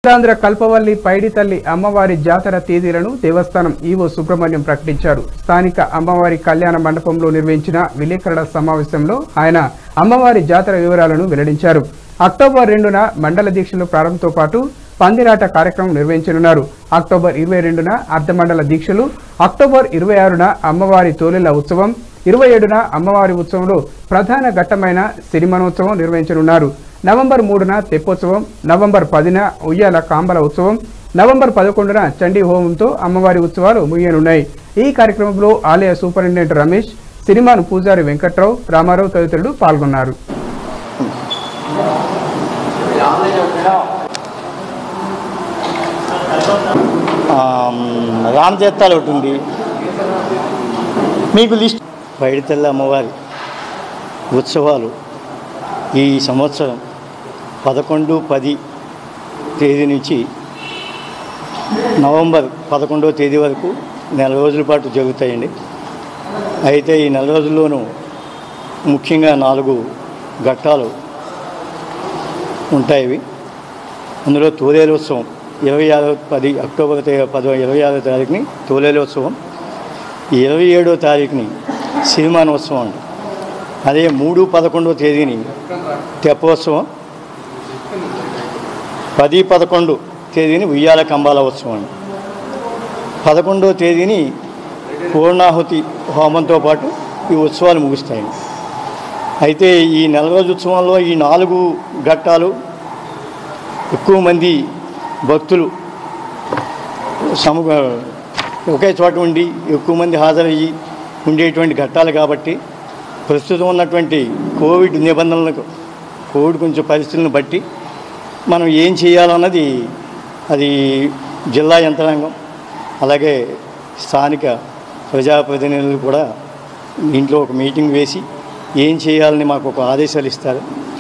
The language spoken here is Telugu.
ఆంధ్ర కల్పవల్లి పైడితల్లి అమ్మవారి జాతర తేదీలను దేవస్థానం ఈవో సుబ్రహ్మణ్యం ప్రకటించారు స్థానిక అమ్మవారి కళ్యాణ మండపంలో నిర్వహించిన విలేకరుల సమావేశంలో ఆయన అమ్మవారి జాతర వివరాలను వెల్లడించారు అక్టోబర్ రెండున మండల దీక్షలు ప్రారంభంతో పాటు పందిరాట కార్యక్రమం నిర్వహించనున్నారు అక్టోబర్ ఇరవై రెండున అర్ధమండల దీక్షలు అక్టోబర్ ఇరవై ఆరున అమ్మవారి తోలిల ఉత్సవం ఇరవై ఏడున అమ్మవారి ఉత్సవంలో ప్రధాన ఘట్టమైన సిరిమనోత్సవం నిర్వహించనున్నారు నవంబర్ మూడున తెప్పోత్సవం నవంబర్ పదిన ఉయ్యాల కాంబల ఉత్సవం నవంబర్ పదకొండున చండీ హోమంతో అమ్మవారి ఉత్సవాలు ముగియనున్నాయి ఈ కార్యక్రమంలో ఆలయ సూపరింటెండెంట్ రమేష్ సిరిమాను పూజారి వెంకట్రావు రామారావు తదితరులు పాల్గొన్నారు రామతీర్థాలు ఒకటి ఉంది మీకు లిస్ట్ పైడితల్లి అమ్మవారి ఉత్సవాలు ఈ సంవత్సరం పదకొండు పది తేదీ నుంచి నవంబర్ పదకొండవ తేదీ వరకు నెల రోజుల పాటు జరుగుతాయండి అయితే ఈ నెల రోజుల్లోనూ ముఖ్యంగా నాలుగు ఘట్టాలు ఉంటాయి అందులో తోలేలోత్సవం ఇరవై ఆరో పది అక్టోబర్ తే- పదో ఇరవై ఆరో తారీఖుని తోలేలోత్సవం ఇరవై ఏడో తారీఖుని సినిమానోత్సవం అండి అదే మూడు పదకొండవ తేదీని తెప్పోత్సవం పది పదకొండు తేదీని ఉయ్యాల కంబాల ఉత్సవం అండి పదకొండవ తేదీని పూర్ణాహుతి హోమంతో పాటు ఈ ఉత్సవాలు ముగుస్తాయి అయితే ఈ నెల రోజు ఉత్సవంలో ఈ నాలుగు ఘట్టాలు ఎక్కువ మంది భక్తులు సము ఒకే చోట ఉండి ఎక్కువ మంది హాజరయ్యి ఉండేటువంటి ఘట్టాలు కాబట్టి ప్రస్తుతం ఉన్నటువంటి కోవిడ్ నిబంధనలకు కోవిడ్ కొంచెం పరిస్థితులను బట్టి మనం ఏం చేయాలన్నది అది జిల్లా యంత్రాంగం అలాగే స్థానిక ప్రజాప్రతినిధులు కూడా ఇంట్లో ఒక మీటింగ్ వేసి ఏం చేయాలని మాకు ఒక ఆదేశాలు ఇస్తారు